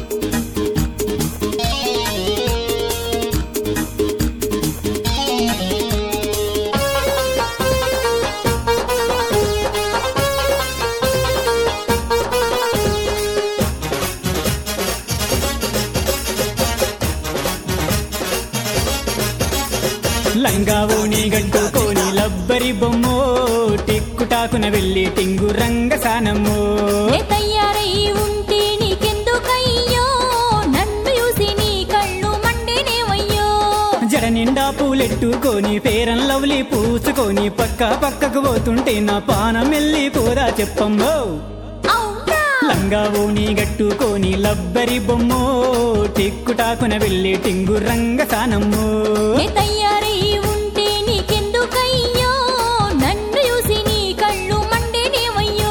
లంగా ఓణి గట్టుకోని లబ్బరి బొమ్మో టిక్కుటాకున వెళ్ళి టింగు రంగసానమ్మో నే తయారై ఉంటే నీకెందుకయ్యో నన్ను చూసి నీ కళ్ళు మండినేవయ్యో జడ నిండా పూలెట్టుకొని పేరం లవ్లీ పూసుకొని పక్క పక్కకు పోతుంటే నా పానం వెళ్ళి పోదా చెప్పమ్మో అవునా లంగా ఓణి గట్టుకొని లబ్బరి బొమ్మో టిక్కుటాకున వెళ్ళి టింగు రంగసానమ్మో నే తయారై ఉంటే నీకెందుకయ్యో నన్ను చూసి నీ కళ్ళు మండినేవయ్యో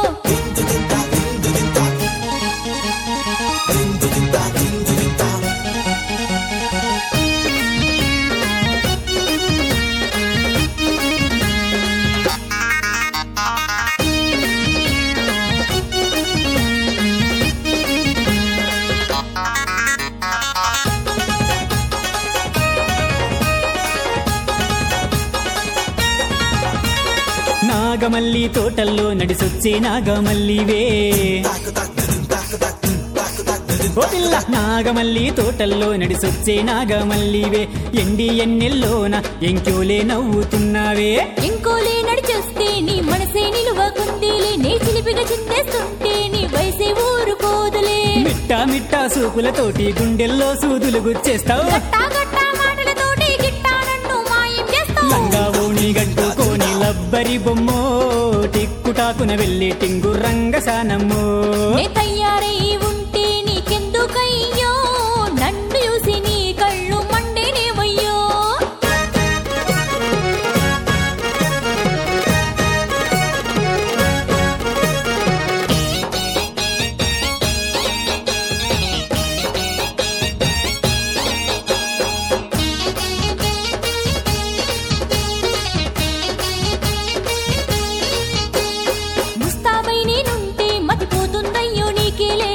నాగమల్లి తోటల్లో నడిసొచ్చే నాగమల్లివే ఓ పిల్ల నాగమల్లి తోటల్లో నడిసొచ్చే నాగమల్లివే ఎండి ఎన్నెల్లోన ఎంక్యోలే నవ్వుతున్నావే ఇంకోలే నడిచొస్తే నీ మనసే నిలువకుందిలే నే చిలిపిగా చిందేస్తుంటే నీ వయసే ఊరుకోదులే మిట్టా మిట్టా సూపులతోటి గుండెల్లో సూదులు గుచ్చేస్తావు గట్టా గట్టా మాటలతోటి గిట్టా నన్ను మాయం చేస్తావు లంగా ఓణి గట్టుకోని లబ్బరి బొమ్మో టిక్కుటాకున వెళ్ళి టింగు రంగసానమ్మో నే తయారై ఉంటే నీకెందుకయ్యో నన్ను చూసి నీ కళ్ళు మండినేవయ్యో ముస్తాబై నేనుంటే మతిపోతుందయ్యో నీకేలే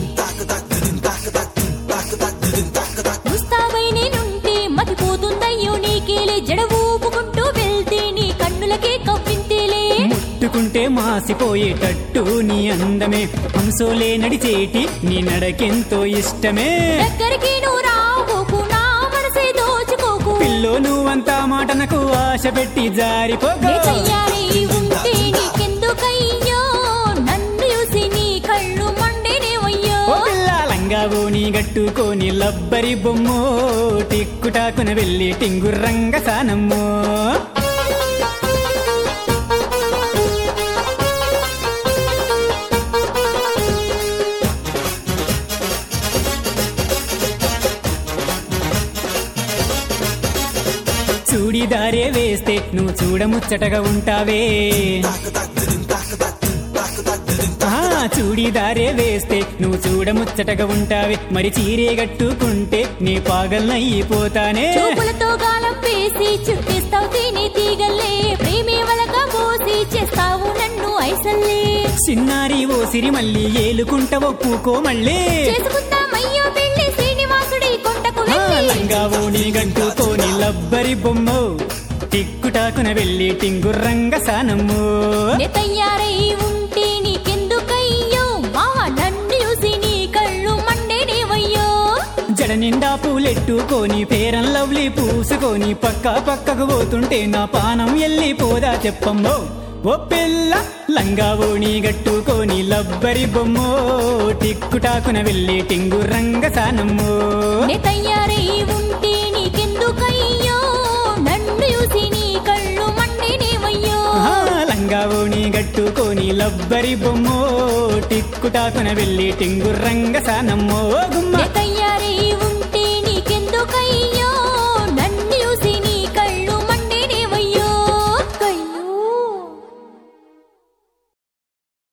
ముస్తాబై నేనుంటే మతిపోతుందయ్యో నీకేలే జడ ఊపుకుంటూ వెళ్తే నీ కన్నులకే కవ్వింతేలే ముట్టుకుంటే మాసిపోయేటట్టు నీ అందమే హంసోలే నడిచేటి నీ నడకెంతో ఇష్టమే దగ్గరికి నువ్వు రావోకు నా మనసే దోచుకోకు పిల్లో నువ్వంతా మాటనకు ఆశ పెట్టి జారిపోక నే తయారై ఉంటే నీకెందుకయ్యో నన్ను చూసి నీ కళ్ళు మండినేవయ్యో ఓ పిల్ల లంగా ఓణి గట్టుకోని లబ్బరి బొమ్మో టిక్కుటాకున వెళ్ళి టింగు రంగసానమ్మో చూడిదారే వేస్తే నువ్వు చూడముచ్చటగా ఉంటావే ఆ చూడిదారే వేస్తే నువ్వు చూడముచ్చటగా ఉంటావే మరి చీరే కట్టుకుంటే నీ పాగల్నయిపోతానే చూపులతో గాలం వేసి చుట్టేస్తావు తిని తీగల్లే ప్రేమే వలక పోసి చేస్తావు నన్ను ఐసల్లే చిన్నారి ఓ సిరి మళ్ళీ ఏలుకుంట ఒప్పుకో మళ్ళీ చేసుకుందామయ్యో పెళ్లి శ్రీనివాసుడి కొండకు ఆ, వెళ్ళి లంగా ఓణి గట్టుకోని లబ్బరి బొమ్మ టిక్కుటాకున వెళ్ళి టింగు రంగసానమ్ము నే తయారై ఉంటే నీకెందుకయ్యో మావ నన్ను చూసి నీ కళ్ళు మండేనేవయ్యో జడ నిండా పూలెట్టుకొని పేరం లవ్లీ పూసుకొని పక్క పక్కకు పోతుంటే నా పానం ఎల్లి పోదా చెప్పమ్మో ఓ పిల్ల లంగా ఓణి గట్టుకొని లబ్బరి బొమ్మో టిక్కుటాకున వెళ్ళి టింగు రంగసానమ్మో నే తయారై ఉంటే నీకెందుకయ్యో నన్ను చూసి నీ కళ్ళు మండేనేవయ్యో ఆ, లంగా ఓణి గట్టుకొని లబ్బరి బొమ్మో టిక్కుటాకున వెళ్ళి టింగు రంగసానమ్మో గుమ్మ